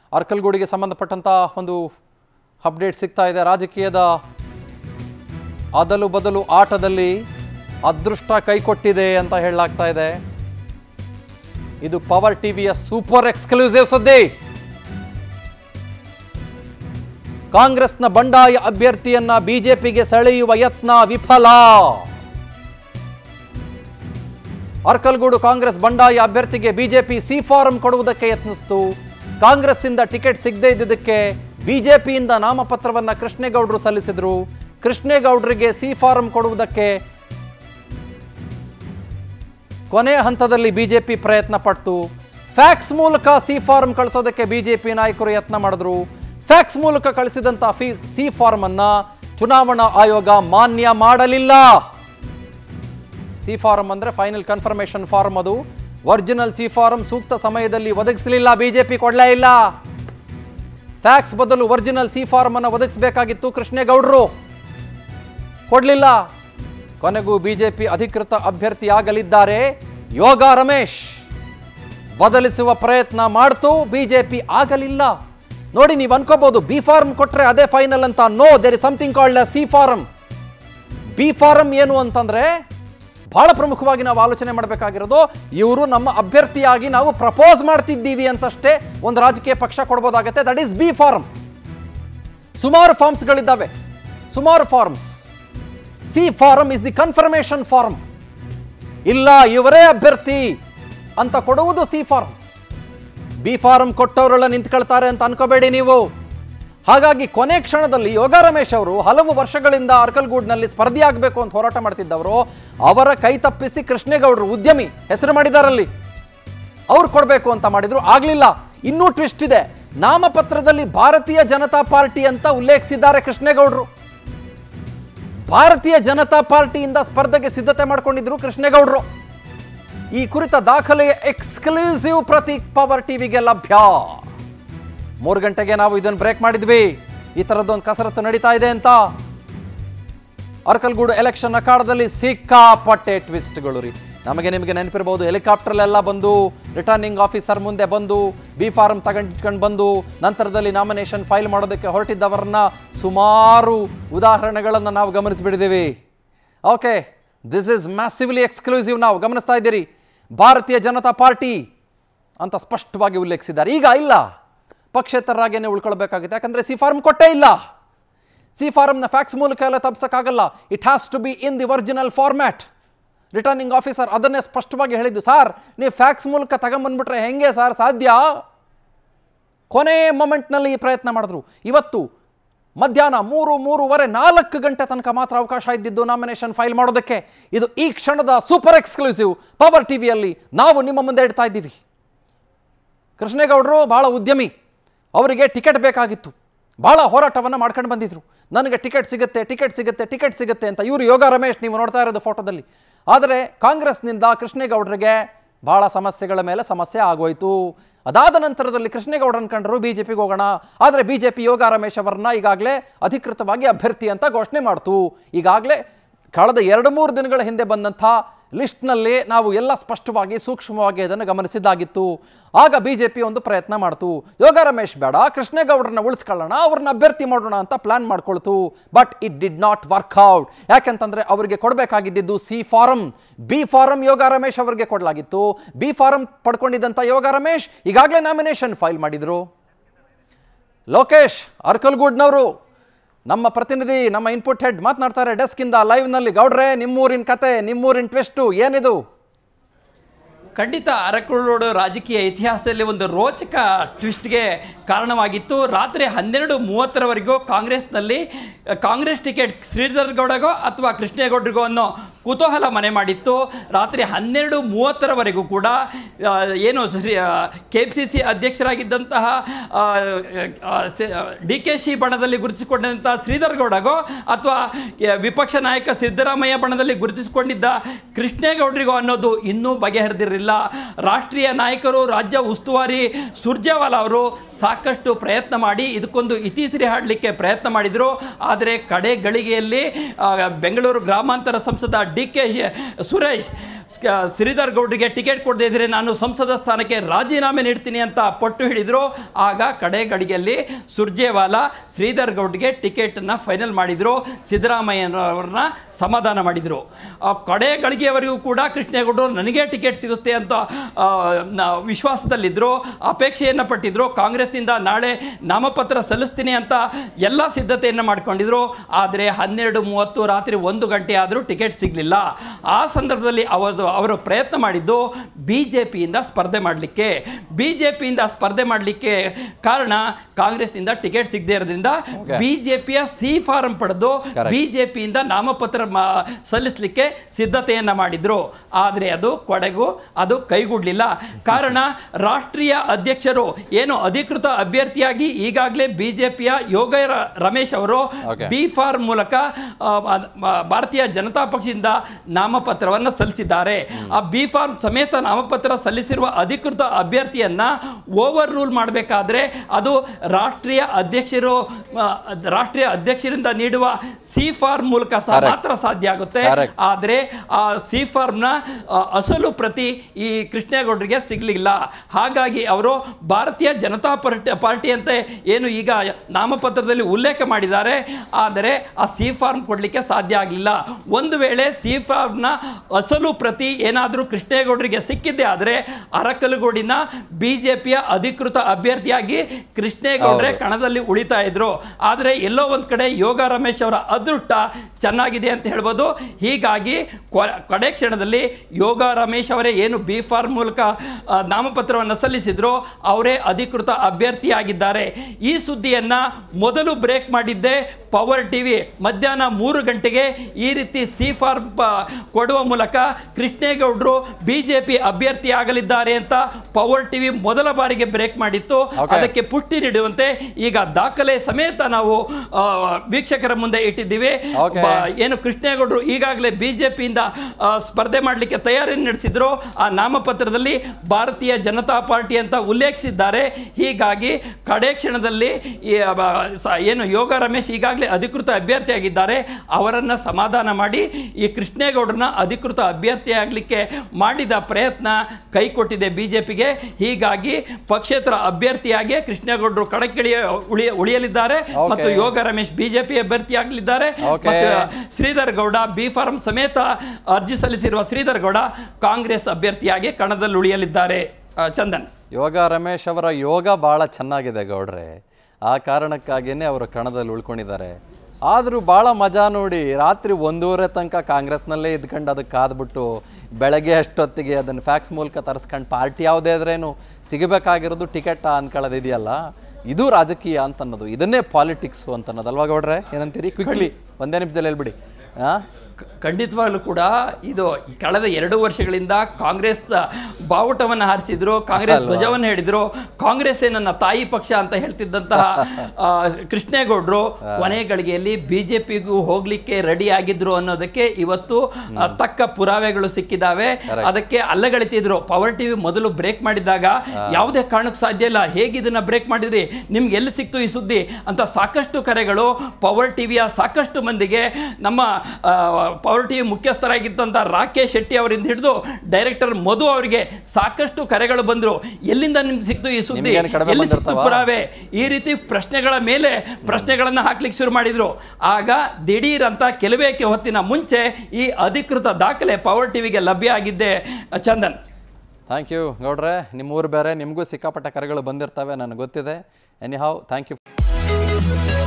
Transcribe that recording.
ಅರ್ಕಲ್ಗೂಡಿಗೆ ಸಂಬಂಧಪಟ್ಟಂಥ ಒಂದು ಅಪ್ಡೇಟ್ ಸಿಗ್ತಾ ಇದೆ ರಾಜಕೀಯದ ಅದಲು ಬದಲು ಆಟದಲ್ಲಿ ಅದೃಷ್ಟ ಕೈಕೊಟ್ಟಿದೆ ಅಂತ ಹೇಳಲಾಗ್ತಾ ಇದೆ ಇದು ಪವರ್ ಟಿವಿಯ ಸೂಪರ್ ಎಕ್ಸ್ಕ್ಲೂಸಿವ್ ಸುದ್ದಿ ಕಾಂಗ್ರೆಸ್ನ ಬಂಡಾಯ ಅಭ್ಯರ್ಥಿಯನ್ನ ಬಿಜೆಪಿಗೆ ಸೆಳೆಯುವ ಯತ್ನ ವಿಫಲ ಅರ್ಕಲ್ಗೂಡು ಕಾಂಗ್ರೆಸ್ ಬಂಡಾಯ ಅಭ್ಯರ್ಥಿಗೆ ಬಿಜೆಪಿ ಸಿ ಫಾರಂ ಕೊಡುವುದಕ್ಕೆ ಯತ್ನಿಸಿತು ಕಾಂಗ್ರೆಸ್ಸಿಂದ ಟಿಕೆಟ್ ಸಿಗದೇ ಇದ್ದುದಕ್ಕೆ ಬಿಜೆಪಿಯಿಂದ ನಾಮಪತ್ರವನ್ನ ಕೃಷ್ಣೇಗೌಡರು ಸಲ್ಲಿಸಿದ್ರು ಕೃಷ್ಣೇಗೌಡರಿಗೆ ಸಿ ಫಾರಂ ಕೊಡುವುದಕ್ಕೆ ಕೊನೆಯ ಹಂತದಲ್ಲಿ ಬಿಜೆಪಿ ಪ್ರಯತ್ನ ಪಟ್ಟು ಫ್ಯಾಕ್ಸ್ ಮೂಲಕ ಸಿ ಫಾರ್ಮ್ ಕಳಿಸೋದಕ್ಕೆ ಬಿಜೆಪಿ ನಾಯಕರು ಯತ್ನ ಮಾಡಿದ್ರು ಫ್ಯಾಕ್ಸ್ ಮೂಲಕ ಕಳಿಸಿದಂತ ಫಿ ಸಿ ಫಾರ್ಮ್ ಅನ್ನ ಚುನಾವಣಾ ಆಯೋಗ ಮಾನ್ಯ ಮಾಡಲಿಲ್ಲ ಸಿ ಫಾರಂ ಅಂದ್ರೆ ಫೈನಲ್ ಕನ್ಫರ್ಮೇಷನ್ ಫಾರ್ಮ್ ಅದು ಒರಿಜಿನಲ್ ಸಿ ಫಾರಂ ಸೂಕ್ತ ಸಮಯದಲ್ಲಿ ಒದಗಿಸಲಿಲ್ಲ ಬಿಜೆಪಿ ಕೊಡಲೇ ಇಲ್ಲ ಫ್ಯಾಕ್ಸ್ ಬದಲು ಒರಿಜಿನಲ್ ಸಿ ಫಾರಂ ಅನ್ನು ಒದಗಿಸಬೇಕಾಗಿತ್ತು ಕೃಷ್ಣೇಗೌಡರು ಕೊಡಲಿಲ್ಲ ಕೊನೆಗೂ ಬಿಜೆಪಿ ಅಧಿಕೃತ ಅಭ್ಯರ್ಥಿಯಾಗಲಿದ್ದಾರೆ ಯೋಗ ರಮೇಶ್ ಬದಲಿಸುವ ಪ್ರಯತ್ನ ಮಾಡ್ತು ಬಿಜೆಪಿ ಆಗಲಿಲ್ಲ ನೋಡಿ ನೀವು ಅನ್ಕೋಬಹುದು ಬಿ ಫಾರ್ಮ್ ಕೊಟ್ರೆ ಅದೇ ಫೈನಲ್ ಅಂತ no there is something called C form B form ಏನು ಅಂತಂದ್ರೆ ಬಹಳ ಪ್ರಮುಖವಾಗಿ ನಾವು ಆಲೋಚನೆ ಮಾಡಬೇಕಾಗಿರೋದು ಇವರು ನಮ್ಮ ಅಭ್ಯರ್ಥಿಯಾಗಿ ನಾವು ಪ್ರಪೋಸ್ ಮಾಡ್ತಿದ್ದೀವಿ ಅಂತಷ್ಟೇ ಒಂದು ರಾಜಕೀಯ ಪಕ್ಷ ಕೊಡ್ಬೋದಾಗತ್ತೆ ದಟ್ ಈಸ್ ಬಿ ಫಾರಂ ಸುಮಾರು ಫಾರ್ಮ್ಸ್ಗಳಿದ್ದಾವೆ ಸುಮಾರು forms C form is the confirmation form ಇಲ್ಲ ಇವರೇ ಅಭ್ಯರ್ಥಿ ಅಂತ ಕೊಡುವುದು ಸಿ ಫಾರಂ ಬಿ ಫಾರಂ ಕೊಟ್ಟವರೆಲ್ಲ ನಿಂತ್ಕೊಳ್ತಾರೆ ಅಂತ ಅನ್ಕೋಬೇಡಿ ನೀವು ಹಾಗಾಗಿ ಕೊನೆ ಕ್ಷಣದಲ್ಲಿ ಯೋಗ ರಮೇಶ್ ಅವರು ಹಲವು ವರ್ಷಗಳಿಂದ ಅರ್ಕಲ್ಗೂಡ್ನಲ್ಲಿ ಸ್ಪರ್ಧಿಯಾಗಬೇಕು ಅಂತ ಹೋರಾಟ ಮಾಡ್ತಿದ್ದವರು ಅವರ ಕೈ ತಪ್ಪಿಸಿ ಕೃಷ್ಣೇಗೌಡರು ಉದ್ಯಮಿ ಹೆಸರು ಮಾಡಿದಾರಲ್ಲಿ ಅವ್ರು ಕೊಡಬೇಕು ಅಂತ ಮಾಡಿದ್ರು ಆಗ್ಲಿಲ್ಲ ಇನ್ನೂ ಟ್ವಿಸ್ಟ್ ಇದೆ ನಾಮಪತ್ರದಲ್ಲಿ ಭಾರತೀಯ ಜನತಾ ಪಾರ್ಟಿ ಅಂತ ಉಲ್ಲೇಖಿಸಿದ್ದಾರೆ ಕೃಷ್ಣೇಗೌಡರು ಭಾರತೀಯ ಜನತಾ ಪಾರ್ಟಿಯಿಂದ ಸ್ಪರ್ಧೆಗೆ ಸಿದ್ಧತೆ ಮಾಡ್ಕೊಂಡಿದ್ರು ಕೃಷ್ಣೇಗೌಡರು ಈ ಕುರಿತ ದಾಖಲೆಯ ಎಕ್ಸ್ಕ್ಲೂಸಿವ್ ಪ್ರತಿ ಪವರ್ ಟಿವಿಗೆ ಲಭ್ಯ ಮೂರು ಗಂಟೆಗೆ ನಾವು ಇದನ್ನು ಬ್ರೇಕ್ ಮಾಡಿದ್ವಿ ಈ ಥರದ್ದೊಂದು ಕಸರತ್ತು ನಡೀತಾ ಇದೆ ಅಂತ ಅರ್ಕಲ್ಗೂಡು ಎಲೆಕ್ಷನ್ ಅಖಾಡದಲ್ಲಿ ಸಿಕ್ಕಾಪಟ್ಟೆ ಟ್ವಿಸ್ಟ್ಗಳು ರೀ ನಮಗೆ ನಿಮಗೆ ನೆನಪಿರ್ಬೋದು ಹೆಲಿಕಾಪ್ಟರ್ಲೆಲ್ಲ ಬಂದು ರಿಟರ್ನಿಂಗ್ ಆಫೀಸರ್ ಮುಂದೆ ಬಂದು ಬಿ ಫಾರ್ಮ್ ತಗೊಂಡಿಟ್ಕೊಂಡು ಬಂದು ನಂತರದಲ್ಲಿ ನಾಮಿನೇಷನ್ ಫೈಲ್ ಮಾಡೋದಕ್ಕೆ ಹೊರಟಿದ್ದವರನ್ನ ಸುಮಾರು ಉದಾಹರಣೆಗಳನ್ನು ನಾವು ಗಮನಿಸಿಬಿಡಿದ್ದೀವಿ okay this is massively exclusive ನಾವು ಗಮನಿಸ್ತಾ ಇದ್ದೀರಿ ಭಾರತೀಯ ಜನತಾ ಪಾರ್ಟಿ ಅಂತ ಸ್ಪಷ್ಟವಾಗಿ ಉಲ್ಲೇಖಿಸಿದ್ದಾರೆ ಈಗ ಇಲ್ಲ ಪಕ್ಷೇತರರಾಗೇನೆ ಉಳ್ಕೊಳ್ಬೇಕಾಗುತ್ತೆ ಯಾಕಂದರೆ ಸಿ ಫಾರ್ಮ್ ಕೊಟ್ಟೇ ಇಲ್ಲ ಸಿ ಫಾರಮ್ನ ಫ್ಯಾಕ್ಸ್ ಮೂಲಕ ಎಲ್ಲ ತಪ್ಸಕ್ಕಾಗಲ್ಲ it has to be in the original format returning officer ಅದನ್ನೇ ಸ್ಪಷ್ಟವಾಗಿ ಹೇಳಿದ್ದು ಸರ್ ನೀವು ಫ್ಯಾಕ್ಸ್ ಮೂಲಕ ತಗೊಂಬಂದ್ಬಿಟ್ರೆ ಹೆಂಗೆ ಸರ್ ಸಾಧ್ಯ ಕೊನೆ ಮೊಮೆಂಟ್ನಲ್ಲಿ ಈ ಪ್ರಯತ್ನ ಮಾಡಿದ್ರು ಇವತ್ತು ಮಧ್ಯಾಹ್ನ ಮೂರು ಮೂರುವರೆ ನಾಲ್ಕು ಗಂಟೆ ತನಕ ಮಾತ್ರ ಅವಕಾಶ ಇದ್ದಿದ್ದು ನಾಮಿನೇಷನ್ ಫೈಲ್ ಮಾಡೋದಕ್ಕೆ ಇದು ಈ ಕ್ಷಣದ ಸೂಪರ್ ಎಕ್ಸ್ಕ್ಲೂಸಿವ್ ಪವರ್ ಟಿವಿಯಲ್ಲಿ ನಾವು ನಿಮ್ಮ ಮುಂದೆ ಇಡ್ತಾ ಇದ್ದೀವಿ ಕೃಷ್ಣೇಗೌಡರು ಭಾಳ ಉದ್ಯಮಿ ಅವರಿಗೆ ಟಿಕೆಟ್ ಬೇಕಾಗಿತ್ತು ಭಾಳ ಹೋರಾಟವನ್ನು ಮಾಡ್ಕೊಂಡು ಬಂದಿದ್ರು ನನಗೆ ಟಿಕೆಟ್ ಸಿಗುತ್ತೆ ಟಿಕೆಟ್ ಸಿಗುತ್ತೆ ಟಿಕೆಟ್ ಸಿಗುತ್ತೆ ಅಂತ ಇವರು ಯೋಗ ರಮೇಶ್ ನೀವು ನೋಡ್ತಾ ಇರೋದು ಫೋಟೋದಲ್ಲಿ ಆದರೆ ಕಾಂಗ್ರೆಸ್ನಿಂದ ಕೃಷ್ಣೇಗೌಡರಿಗೆ ಭಾಳ ಸಮಸ್ಯೆಗಳ ಮೇಲೆ ಸಮಸ್ಯೆ ಆಗೋಯ್ತು ಅದಾದ ನಂತರದಲ್ಲಿ ಕೃಷ್ಣೇಗೌಡರನ್ನ ಕಂಡರು ಬಿ ಜೆ ಪಿಗೆ ಹೋಗೋಣ ಆದರೆ B J P Yoga Ramesh ಅವರನ್ನ ಈಗಾಗಲೇ ಅಧಿಕೃತವಾಗಿ ಅಭ್ಯರ್ಥಿ ಅಂತ ಘೋಷಣೆ ಮಾಡ್ತು ಈಗಾಗಲೇ ಕಳೆದ ಎರಡು ಮೂರು ದಿನಗಳ ಹಿಂದೆ ಬಂದಂಥ ಲಿಸ್ಟ್ನಲ್ಲಿ ನಾವು ಎಲ್ಲ ಸ್ಪಷ್ಟವಾಗಿ ಸೂಕ್ಷ್ಮವಾಗಿ ಅದನ್ನು ಗಮನಿಸಿದ್ದಾಗಿತ್ತು ಆಗ ಬಿ ಜೆ ಪಿ ಒಂದು ಪ್ರಯತ್ನ ಮಾಡ್ತು ಯೋಗ ರಮೇಶ್ ಬೇಡ ಕೃಷ್ಣೇಗೌಡರನ್ನ ಉಳಿಸ್ಕೊಳ್ಳೋಣ ಅವ್ರನ್ನ ಅಭ್ಯರ್ಥಿ ಮಾಡೋಣ ಅಂತ ಪ್ಲಾನ್ ಮಾಡ್ಕೊಳ್ತು but it did not work out ಯಾಕೆಂತಂದ್ರೆ ಅವರಿಗೆ ಕೊಡಬೇಕಾಗಿದ್ದು C form B form Yoga Ramesh ಅವರಿಗೆ ಕೊಡಲಾಗಿತ್ತು ಬಿ ಫಾರಂ ಪಡ್ಕೊಂಡಿದ್ದಂಥ ಯೋಗ ರಮೇಶ್ ಈಗಾಗಲೇ ನಾಮಿನೇಷನ್ ಫೈಲ್ ಮಾಡಿದ್ರು ಲೋಕೇಶ್ ಅರ್ಕಲ್ಗೂಡ್ನವರು ನಮ್ಮ ಪ್ರತಿನಿಧಿ ನಮ್ಮ ಇನ್ಪುಟ್ ಹೆಡ್ ಮಾತನಾಡ್ತಾರೆ ಡೆಸ್ಕಿಂದ ಲೈವ್ನಲ್ಲಿ ಗೌಡ್ರೆ ನಿಮ್ಮೂರಿನ ಕತೆ ನಿಮ್ಮೂರಿನ ಟ್ವಿಸ್ಟು ಏನಿದು ಖಂಡಿತ ಅರಕುಳೋಡು ರಾಜಕೀಯ ಇತಿಹಾಸದಲ್ಲಿ ಒಂದು ರೋಚಕ ಟ್ವಿಸ್ಟ್ಗೆ ಕಾರಣವಾಗಿತ್ತು ರಾತ್ರಿ ಹನ್ನೆರಡು ಮೂವತ್ತರವರೆಗೂ ಕಾಂಗ್ರೆಸ್ನಲ್ಲಿ ಅ, ಕಾಂಗ್ರೆಸ್ ಟಿಕೆಟ್ ಶ್ರೀಧರ್ ಗೌಡಗೋ ಅಥವಾ ಕೃಷ್ಣೇಗೌಡರಿಗೋ ಅನ್ನೋ ಕುತೂಹಲ ಮನೆ ಮಾಡಿತ್ತು ರಾತ್ರಿ ಹನ್ನೆರಡು ಮೂವತ್ತರವರೆಗೂ ಕೂಡ ಆ, ಏನು Shri K P C C ಅಧ್ಯಕ್ಷರಾಗಿದ್ದಂತಹ ಡಿ ಕೆ ಶಿ ಬಣದಲ್ಲಿ ಗುರುತಿಸಿಕೊಂಡಂತಹ ಶ್ರೀಧರ್ ಗೌಡಗೋ ಅಥವಾ ವಿಪಕ್ಷ ನಾಯಕ ಸಿದ್ದರಾಮಯ್ಯ ಬಣದಲ್ಲಿ ಗುರುತಿಸಿಕೊಂಡಿದ್ದ ಕೃಷ್ಣೇಗೌಡರಿಗೋ ಅನ್ನೋದು ಇನ್ನೂ ಬಗೆಹರಿದಿರಲಿಲ್ಲ ರಾಷ್ಟ್ರೀಯ ನಾಯಕರು ರಾಜ್ಯ ಉಸ್ತುವಾರಿ ಸುರ್ಜೇವಾಲಾ ಅವರು ಸಾಕಷ್ಟು ಪ್ರಯತ್ನ ಮಾಡಿ ಇದಕ್ಕೊಂದು ಇತಿಶ್ರೀ ಹಾಡಲಿಕ್ಕೆ ಪ್ರಯತ್ನ ಮಾಡಿದರು ಆದರೆ ಕಡೆ ಗಳಿಗೆಯಲ್ಲಿ ಆ, ಬೆಂಗಳೂರು ಗ್ರಾಮಾಂತರ ಸಂಸದ ಡಿ ಕೆ ಸುರೇಶ್ ಸ- ಶ್ರೀಧರ್ ಗೌಡ್ರಿಗೆ ಟಿಕೆಟ್ ಕೊಡದೇ ಇದ್ರೆ ನಾನು ಸಂಸದ ಸ್ಥಾನಕ್ಕೆ ರಾಜೀನಾಮೆ ನೀಡ್ತೀನಿ ಅಂತ ಪಟ್ಟು ಹಿಡಿದ್ರು ಆಗ ಕಡೆ ಗಳಿಗೆಯಲ್ಲಿ ಸುರ್ಜೇವಾಲಾ ಶ್ರೀಧರ್ ಗೌಡ್ಗೆ ಟಿಕೆಟನ್ನು ಫೈನಲ್ ಮಾಡಿದರು ಸಿದ್ದರಾಮಯ್ಯನವ್ರನ್ನ ಸಮಾಧಾನ ಮಾಡಿದರು ಆ ಕಡೆ ಗಳಿಗೆಯವರೆಗೂ ಕೂಡ ಕೃಷ್ಣೇಗೌಡರು ನನಗೆ ಟಿಕೆಟ್ ಸಿಗುತ್ತೆ ಅಂತ ಆ, ನ- ವಿಶ್ವಾಸದಲ್ಲಿದ್ದರು ಅಪೇಕ್ಷೆಯನ್ನು ಪಟ್ಟಿದ್ರು ಕಾಂಗ್ರೆಸ್ನಿಂದ ನಾಳೆ ನಾಮಪತ್ರ ಸಲ್ಲಿಸ್ತೀನಿ ಅಂತ ಎಲ್ಲ ಸಿದ್ಧತೆಯನ್ನು ಮಾಡ್ಕೊಂಡಿದ್ರು ಆದರೆ ಹನ್ನೆರಡು ಮೂವತ್ತು ರಾತ್ರಿ ಒಂದು ಗಂಟೆ ಆದರೂ ಟಿಕೆಟ್ ಸಿಗಲಿಲ್ಲ ಆ ಸಂದರ್ಭದಲ್ಲಿ ಅವರು ಅವರು ಪ್ರಯತ್ನ ಮಾಡಿದ್ದು ಬಿ ಜೆ ಪಿಯಿಂದ ಸ್ಪರ್ಧೆ ಮಾಡಲಿಕ್ಕೆ ಬಿ ಜೆ ಪಿಯಿಂದ ಸ್ಪರ್ಧೆ ಮಾಡಲಿಕ್ಕೆ ಕಾರಣ ಕಾಂಗ್ರೆಸ್ನಿಂದ ಟಿಕೆಟ್ ಸಿಗದೇ ಇರೋದ್ರಿಂದ Okay. ಬಿ ಜೆ ಪಿಯ ಸಿ ಫಾರಂ ಪಡೆದು Correct. ಬಿ ಜೆ ಪಿಯಿಂದ ನಾಮಪತ್ರ ಮಾ- ಸಲ್ಲಿಸಲಿಕ್ಕೆ ಸಿದ್ಧತೆಯನ್ನು ಮಾಡಿದ್ರು ಆದರೆ ಅದು ಕೊಡೆಗೂ ಅದು ಕೈಗೂಡಲಿಲ್ಲ ಕಾರಣ ರಾಷ್ಟ್ರೀಯ ಅಧ್ಯಕ್ಷರು ಏನು ಅಧಿಕೃತ ಅಭ್ಯರ್ಥಿಯಾಗಿ ಈಗಾಗಲೇ ಬಿ ಜೆ ಪಿಯ ಯೋಗ ರ- ರಮೇಶ್ ಅವರು Okay. ಬಿ ಫಾರ್ಮ್ ಮೂಲಕ ಆ, ಮ- ಮ- ಭಾರತೀಯ ಜನತಾ ಪಕ್ಷದಿಂದ ನಾಮಪತ್ರವನ್ನು ಸಲ್ಲಿಸಿದ್ದಾರೆ ಆ ಬಿ ಫಾರ್ಮ್ ಸಮೇತ ನಾಮಪತ್ರ ಸಲ್ಲಿಸಿರುವ ಅಧಿಕೃತ ಅಭ್ಯರ್ಥಿಯನ್ನ ಓವರ್ ರೂಲ್ ಮಾಡಬೇಕಾದ್ರೆ ಅದು ರಾಷ್ಟ್ರೀಯ ಅಧ್ಯಕ್ಷರು ಆ, ರಾಷ್ಟ್ರೀಯ ಅಧ್ಯಕ್ಷರಿಂದ ನೀಡುವ ಸಿ ಫಾರ್ಮ್ ಮೂಲಕ ಸಹ Correct. ಮಾತ್ರ ಸಾಧ್ಯ ಆಗುತ್ತೆ Correct. ಆದರೆ ಆ ಸಿ ಫಾರ್ಮ್ನ ಆ, ಅಸಲು ಪ್ರತಿ ಈ ಕೃಷ್ಣೇಗೌಡರಿಗೆ ಸಿಗಲಿಲ್ಲ ಹಾಗಾಗಿ ಅವರು ಭಾರತೀಯ ಜನತಾ ಪಾರ್ಟಿ ಪಾರ್ಟಿ ಅಂತ ಏನು ಈಗ ನಾಮಪತ್ರದಲ್ಲಿ ಉಲ್ಲೇಖ ಮಾಡಿದ್ದಾರೆ ಆದರೆ ಆ ಸಿ ಫಾರ್ಮ್ ಕೊಡಲಿಕ್ಕೆ ಸಾಧ್ಯ ಆಗಲಿಲ್ಲ ಒಂದು ವೇಳೆ ಸಿ ಫಾರ್ಮ್ನ ಅಸಲು ಪ್ರತಿ ಏನಾದರೂ ಕೃಷ್ಣೇಗೌಡರಿಗೆ ಸಿಕ್ಕಿದ್ದೆ ಆದರೆ ಅರಕಲಗೂಡಿನ ಬಿ ಜೆ ಪಿಯ ಅಧಿಕೃತ ಅಭ್ಯರ್ಥಿಯಾಗಿ ಕೃಷ್ಣೇಗೌಡರೆ ಹೌದು. ಕಣದಲ್ಲಿ ಉಳಿತಾ ಇದ್ರು ಆದರೆ ಎಲ್ಲೋ ಒಂದು ಕಡೆ ಯೋಗ ರಮೇಶ್ ಅವರ ಅದೃಷ್ಟ ಚೆನ್ನಾಗಿದೆ ಅಂತ ಹೇಳ್ಬೋದು ಹೀಗಾಗಿ ಕೊ- ಕಡೆ ಕ್ಷಣದಲ್ಲಿ ಯೋಗ ರಮೇಶ್ ಅವರೇ ಏನು ಬಿ ಫಾರ್ಮ್ ಮೂಲಕ ಆ, ನಾಮಪತ್ರವನ್ನು ಸಲ್ಲಿಸಿದ್ರು ಅವರೇ ಅಧಿಕೃತ ಅಭ್ಯರ್ಥಿಯಾಗಿದ್ದಾರೆ ಈ ಸುದ್ದಿಯನ್ನ ಮೊದಲು ಬ್ರೇಕ್ ಮಾಡಿದ್ದೆ ಪವರ್ ಟಿವಿ ಮಧ್ಯಾಹ್ನ ಮೂರು ಗಂಟೆಗೆ ಈ ರೀತಿ ಸಿ ಫಾರ್ಮ್ ಪ- ಕೊಡುವ ಮೂಲಕ ಕೃಷ್ಣೇಗೌಡರು ಬಿಜೆಪಿ ಅಭ್ಯರ್ಥಿ ಆಗಲಿದ್ದಾರೆ ಅಂತ ಪವರ್ ಟಿವಿ ಮೊದಲ ಬಾರಿಗೆ ಬ್ರೇಕ್ ಮಾಡಿತ್ತು Okay. ಅದಕ್ಕೆ ಪುಷ್ಟಿ ನೀಡುವಂತೆ ಈಗ ದಾಖಲೆ ಸಮೇತ ನಾವು ಆ, ವೀಕ್ಷಕರ ಮುಂದೆ ಇಟ್ಟಿದ್ದೀವಿ Okay. ಬ- ಏನು ಕೃಷ್ಣೇಗೌಡರು ಈಗಾಗಲೇ ಬಿಜೆಪಿಯಿಂದ ಸ್ಪರ್ಧೆ ಮಾಡಲಿಕ್ಕೆ ತಯಾರಿ ನಡೆಸಿದ್ರು ಆ ನಾಮಪತ್ರದಲ್ಲಿ ಭಾರತೀಯ ಜನತಾ ಪಾರ್ಟಿ ಅಂತ ಉಲ್ಲೇಖಿಸಿದ್ದಾರೆ ಹೀಗಾಗಿ ಕಡೆ ಕ್ಷಣದಲ್ಲಿ ಈ, ಬ- ಸ- ಏನು ಯೋಗ ರಮೇಶ್ ಈಗಾಗಲೇ ಅಧಿಕೃತ ಅಭ್ಯರ್ಥಿಯಾಗಿದ್ದಾರೆ ಅವರನ್ನು ಸಮಾಧಾನ ಮಾಡಿ ಈ ಕೃಷ್ಣೇಗೌಡರನ್ನ ಅಧಿಕೃತ ಅಭ್ಯರ್ಥಿಯಾಗಲಿಕ್ಕೆ ಮಾಡಿದ ಪ್ರಯತ್ನ ಕೈಕೊಟ್ಟಿದೆ ಬಿಜೆಪಿಗೆ ಹೀಗಾಗಿ ಪಕ್ಷೇತರ ಅಭ್ಯರ್ಥಿಯಾಗಿ ಕೃಷ್ಣೇಗೌಡರು ಕಣಕ್ಕಿಳಿಯ ಉಳಿಯ ಉಳಿಯಲಿದ್ದಾರೆ Okay. ಮತ್ತು ಯೋಗ ರಮೇಶ್ ಬಿಜೆಪಿ ಅಭ್ಯರ್ಥಿಯಾಗಲಿದ್ದಾರೆ Okay. ಮತ್ತು ಶ್ರೀಧರ್ ಗೌಡ ಬಿ ಫಾರ್ಮ್ ಸಮೇತ ಅರ್ಜಿ ಸಲ್ಲಿಸಿರುವ ಶ್ರೀಧರ್ ಗೌಡ ಕಾಂಗ್ರೆಸ್ ಅಭ್ಯರ್ಥಿಯಾಗಿ ಕಣದಲ್ಲಿ ಉಳಿಯಲಿದ್ದಾರೆ ಆ, ಚಂದನ್ ಯೋಗ ರಮೇಶ್ ಅವರ ಯೋಗ ಭಾಳ ಚೆನ್ನಾಗಿದೆ ಗೌಡ್ರೆ ಆ ಕಾರಣಕ್ಕಾಗಿಯೇ ಅವರು ಕಣದಲ್ಲಿ ಉಳ್ಕೊಂಡಿದ್ದಾರೆ ಆದರೂ ಭಾಳ ಮಜಾ ನೋಡಿ ರಾತ್ರಿ ಒಂದೂವರೆ ತನಕ ಕಾಂಗ್ರೆಸ್ನಲ್ಲೇ ಇದ್ಕೊಂಡು ಅದಕ್ಕೆ ಕಾದ್ಬಿಟ್ಟು ಬೆಳಗ್ಗೆ ಅಷ್ಟೊತ್ತಿಗೆ ಅದನ್ನು ಫ್ಯಾಕ್ಸ್ ಮೂಲಕ ತರಿಸ್ಕೊಂಡು ಪಾರ್ಟಿ ಯಾವುದೇ ಆದ್ರೇನು ಸಿಗಬೇಕಾಗಿರೋದು ಟಿಕೆಟ್ ಅನ್ಕೊಳ್ಳೋದಿದೆಯಲ್ಲ ಇದು ರಾಜಕೀಯ ಅಂತ ಅನ್ನೋದು ಇದನ್ನೇ ಪಾಲಿಟಿಕ್ಸು ಅಂತ ಅನ್ನೋದಲ್ವಾ ಗೌಡ್ರೆ ಏನಂತೀರಿ ಕ್ವಿಕ್ಲಿ ಒಂದೇ ನಿಮಿಷದಲ್ಲಿ ಹೇಳ್ಬಿಡಿ ಹಾಂ ಕ- ಖಂಡಿತವಾಗ್ಲೂ ಕೂಡ ಇದು ಈ ಕಳೆದ ಎರಡು ವರ್ಷಗಳಿಂದ ಕಾಂಗ್ರೆಸ್ ಬಾವುಟವನ್ನು ಹಾರಿಸಿದ್ರು ಕಾಂಗ್ರೆಸ್ ಅಲ್ವಾ? ಧ್ವಜವನ್ನು ಹೇಳಿದ್ರು ಕಾಂಗ್ರೆಸ್ಸೇ ನನ್ನ ತಾಯಿ ಪಕ್ಷ ಅಂತ ಹೇಳ್ತಿದ್ದಂತಹ ಆ, ಕೃಷ್ಣೇಗೌಡರು ಕೊನೆ ಗಳಿಗೆಯಲ್ಲಿ ಬಿಜೆಪಿಗೂ ಹೋಗ್ಲಿಕ್ಕೆ ರೆಡಿ ಆಗಿದ್ರು ಅನ್ನೋದಕ್ಕೆ ಇವತ್ತು ಆ, ತಕ್ಕ ಪುರಾವೆಗಳು ಸಿಕ್ಕಿದಾವೆ ಅದಕ್ಕೆ ಅಲ್ಲಗಳಿತಿದ್ರು ಪವರ್ ಟಿವಿ ಮೊದಲು ಬ್ರೇಕ್ ಮಾಡಿದಾಗ ಯಾವುದೇ ಕಾರಣಕ್ಕೂ ಸಾಧ್ಯ ಇಲ್ಲ ಹೇಗೆ ಇದನ್ನ ಬ್ರೇಕ್ ಮಾಡಿದ್ರಿ ನಿಮ್ಗೆ ಎಲ್ಲಿ ಸಿಕ್ತು ಈ ಸುದ್ದಿ ಅಂತ ಸಾಕಷ್ಟು ಕರೆಗಳು ಪವರ್ ಟಿವಿಯ ಸಾಕಷ್ಟು ಮಂದಿಗೆ ನಮ್ಮ ಆ, ಪವರ್ ಟಿವಿ ಮುಖ್ಯಸ್ಥರಾಗಿದ್ದಂಥ ರಾಕೇಶ್ ಶೆಟ್ಟಿ ಅವರಿಂದ ಹಿಡಿದು ಡೈರೆಕ್ಟರ್ ಮಧು ಅವರಿಗೆ ಸಾಕಷ್ಟು ಕರೆಗಳು ಬಂದರು ಎಲ್ಲಿಂದ ನಿಮ್ಗೆ ಸಿಕ್ತು ಈ ಸುದ್ದಿ ನಿಮ್ಗೇನು ಕಡಿಮೆ ಎಲ್ಲಿ ಸಿಕ್ತು ಬಂದಿರ್ತಾವಾ? ಪುರಾವೆ ಈ ರೀತಿ ಪ್ರಶ್ನೆಗಳ ಮೇಲೆ ಪ್ರಶ್ನೆಗಳನ್ನು ಹಾಕ್ಲಿಕ್ಕೆ ಶುರು ಮಾಡಿದ್ರು ಆಗ ದಿಢೀರ್ ಅಂತ ಕೆಲವೇ ಕೆ- ಹೊತ್ತಿನ ಮುಂಚೆ ಈ ಅಧಿಕೃತ ದಾಖಲೆ ಪವರ್ ಟಿವಿಗೆ ಲಭ್ಯ ಆಗಿದ್ದೆ ಚಂದನ್ ಥ್ಯಾಂಕ್ ಯು ಗೌಡ್ರೆ ನಿಮ್ಮ ಊರು ಬೇರೆ ನಿಮಗೂ ಸಿಕ್ಕಾಪಟ್ಟೆ ಕರೆಗಳು ಬಂದಿರ್ತವೆ ನನಗೆ ಗೊತ್ತಿದೆ ಎನಿ ಹಾವ್ ಥ್ಯಾಂಕ್ ಯು